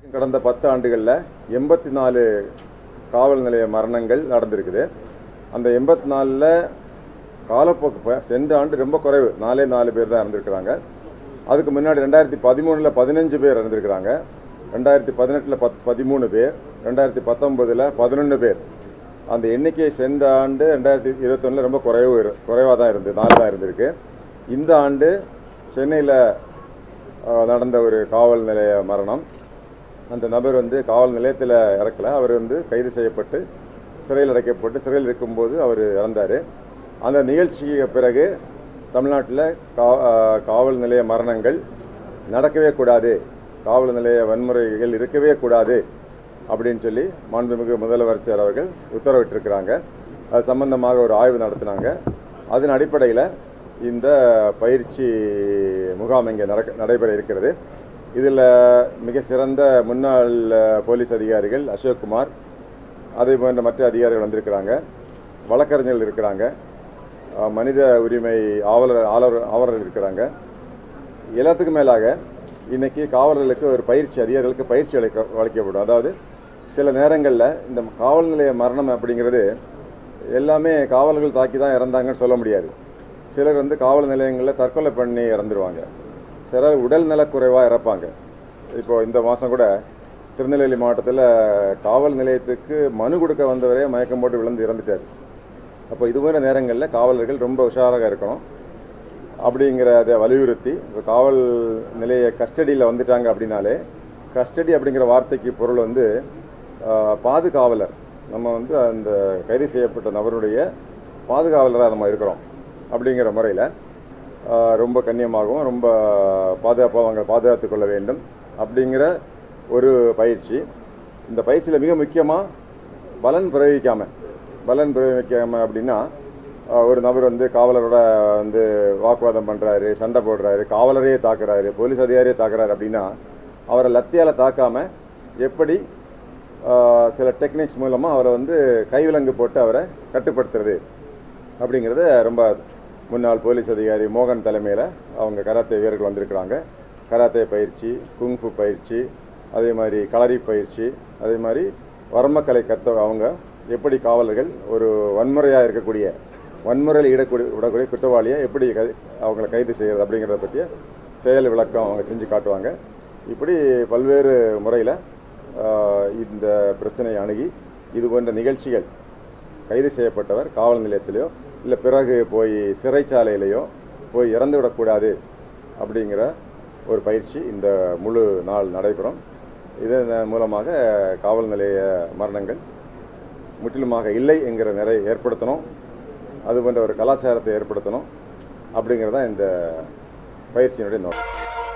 கடந்த பத்து ஆண்டுகளில் எண்பத்தி நாலு காவல் நிலைய மரணங்கள் நடந்திருக்குது அந்த எண்பத்தி நாலில் காலப்போக்கு ப- சென்ற ஆண்டு ரொம்ப குறைவு நாலே நாலு பேர் தான் இறந்துருக்குறாங்க அதுக்கு முன்னாடி ரெண்டாயிரத்தி பதிமூணில் பதினஞ்சு பேர் இறந்துருக்குறாங்க ரெண்டாயிரத்தி பதினெட்டில் பத் பதிமூணு பேர் ரெண்டாயிரத்தி பத்தொம்போதில் பதினொன்று பேர் அந்த எண்ணிக்கை சென்ற ஆண்டு ரெண்டாயிரத்தி இருபத்தொன்னில் ரொம்ப குறைவு குறைவாக தான் இருந்தது நாலு தான் இருந்திருக்கு இந்த ஆண்டு சென்னையில் நடந்த ஒரு காவல் நிலைய மரணம் அந்த நபர் வந்து காவல் நிலையத்தில் இறக்கல அவர் வந்து கைது செய்யப்பட்டு சிறையில் அடைக்கப்பட்டு சிறையில் இருக்கும்போது அவர் இறந்தார் அந்த நிகழ்ச்சிக்கு பிறகு தமிழ்நாட்டில் கா ஆஹ் காவல் நிலைய மரணங்கள் நடக்கவே கூடாது காவல் நிலைய வன்முறைகள் இருக்கவே கூடாது அப்படின்னு சொல்லி மாண்புமிகு முதலமைச்சர் அவர்கள் உத்தரவிட்டிருக்கிறாங்க அது சம்பந்தமாக ஒரு ஆய்வு நடத்தினாங்க அதன் அடிப்படையில் இந்த பயிற்சி முகாம் இங்கே நடக்க நடைபெற இருக்கிறது இதில் மிக சிறந்த முன்னாள் அஹ், போலீஸ் அதிகாரிகள் அசோக்குமார் அதே போன்ற மற்ற அதிகாரிகள் வந்திருக்கிறாங்க வழக்கறிஞர்கள் இருக்கிறாங்க அஹ், மனித உரிமை ஆவலர் ஆளர் ஆவலர்கள் இருக்கிறாங்க எல்லாத்துக்கும் மேலாக இன்னைக்கு காவலர்களுக்கு ஒரு பயிற்சி அதிகாரிகளுக்கு பயிற்சி அளிக்க அளிக்கப்படும் அதாவது சில நேரங்களில் இந்த காவல் நிலைய மரணம் அப்படிங்கிறது எல்லாமே காவலர்கள் தாக்கி தான் இறந்தாங்கன்னு சொல்ல முடியாது சிலர் வந்து காவல் நிலையங்களில் தற்கொலை பண்ணி இறந்துருவாங்க சிலர் உடல் நலக்குறைவாக இறப்பாங்க இப்போ இந்த மாதம் கூட திருநெல்வேலி மாவட்டத்தில் காவல் நிலையத்துக்கு மனு கொடுக்க வந்தவரே மயக்கம் போட்டு விழுந்து இறந்துட்டார் அப்போ இது மாதிரி நேரங்களில் காவலர்கள் ரொம்ப உஷாராக இருக்கணும் அப்படிங்கிறத வலியுறுத்தி இப்போ காவல் நிலைய கஸ்டடியில் வந்துட்டாங்க அப்படின்னாலே கஸ்டடி அப்படிங்கிற வார்த்தைக்கு பொருள் வந்து ஆஹ், பாதுகாவலர் நம்ம வந்து அந்த கைது செய்யப்பட்ட நபருடைய பாதுகாவலராக நம்ம இருக்கிறோம் அப்படிங்கிற முறையில் ரொம்ப கண்ணியமாகவும் ரொம்ப பாதுகாப்பாக அவங்க பாதுகாத்து கொள்ள வேண்டும் அப்படிங்கிற ஒரு பயிற்சி இந்த பயிற்சியில் மிக முக்கியமாக பலன் பிரயோகிக்காம பலன் பிரயோகிக்காம அப்படின்னா அஹ், ஒரு நபர் வந்து காவலரோட வந்து வாக்குவாதம் பண்ணுறாரு சண்டை போடுறாரு காவலரையே தாக்குறாரு போலீஸ் அதிகாரியே தாக்குறாரு அப்படின்னா அவரை லத்தியால் தாக்காம எப்படி அஹ், சில டெக்னிக்ஸ் மூலமாக அவரை வந்து கைவிலங்கு போட்டு அவரை கட்டுப்படுத்துறது அப்படிங்கிறத ரொம்ப முன்னாள் போலீஸ் அதிகாரி மோகன் தலைமையில் அவங்க கராத்தே வீரர்கள் வந்திருக்கிறாங்க கராத்தே பயிற்சி குங்ஃபு பயிற்சி அதே மாதிரி களரி பயிற்சி அதே மாதிரி வர்மக்கலை கத்த அவங்க எப்படி காவலர்கள் ஒரு வன்முறையாக இருக்கக்கூடிய வன்முறையில் ஈடக்கூடிய விடக்கூடிய குற்றவாளியை எப்படி கை அவங்கள கைது செய்கிறது அப்படிங்கிறத பற்றிய செயல் விளக்கம் அவங்க செஞ்சு காட்டுவாங்க இப்படி பல்வேறு முறையில் இந்த பிரச்சனையை அணுகி இது போன்ற நிகழ்ச்சிகள் கைது செய்யப்பட்டவர் காவல் நிலையத்திலேயோ இல்லை பிறகு போய் சிறைச்சாலையிலேயோ போய் இறந்து விடக்கூடாது அப்படிங்கிற ஒரு பயிற்சி இந்த முழு நாள் நடைபெறும் இதன் மூலமாக காவல் நிலைய மரணங்கள் முற்றிலுமாக இல்லை என்கிற நிலை ஏற்படுத்தணும் அது போன்ற ஒரு கலாச்சாரத்தை ஏற்படுத்தணும் அப்படிங்கிறது தான் இந்த பயிற்சியினுடைய நோக்கம்